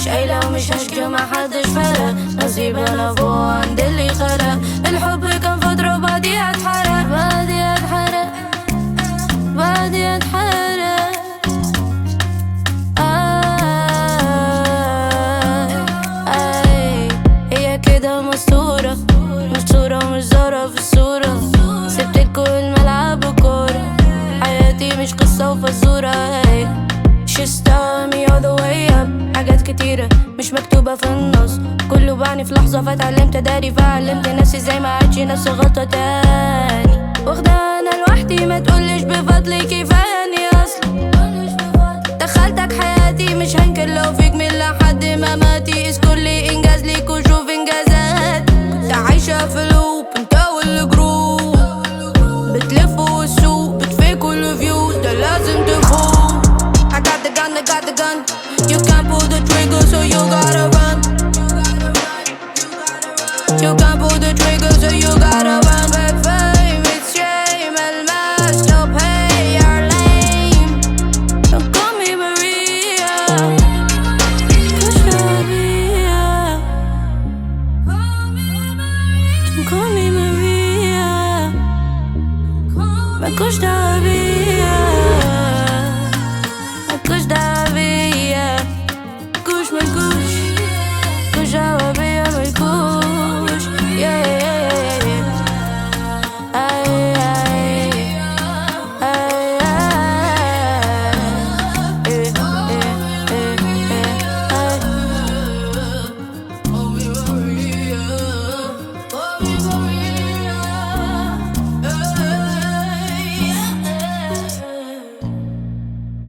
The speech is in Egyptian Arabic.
مش قايلة ومش هشكي وما حدش فرق نصيب انا فوق عند اللي خلق الحب كان فترة وبعديها اتحرق بعديها اتحرق بعديها اتحرق آي آي هي كده مستورة مستورة ومش زارة في الصورة سبتلكوا الملعب وكورة حياتي مش قصة وفزورة هاي She stole me all the way up حاجات كتيرة مش مكتوبة في النص كله بعني في لحظة فتعلمت اداري فعلمت نفسي زي ما عادش نفس الغلطة تاني واخدة انا لوحدي ما تقولش بفضلي كفاية اصلا دخلتك حياتي مش هنكر لو فيك من لحد ما ماتي اس كل انجاز ليك وشوف انجازات كنت عايشة في لوب انت والجروب بتلف والسوق بتفيك كل فيوز ده لازم تفوق I got the gun, I got the gun You can't pull the trigger so you gotta run You can't pull the trigger so you gotta run But fame, it's shame, الماس no pay, you're lame Don't call me Maria Cause you're Maria Don't call me Maria ما كنتش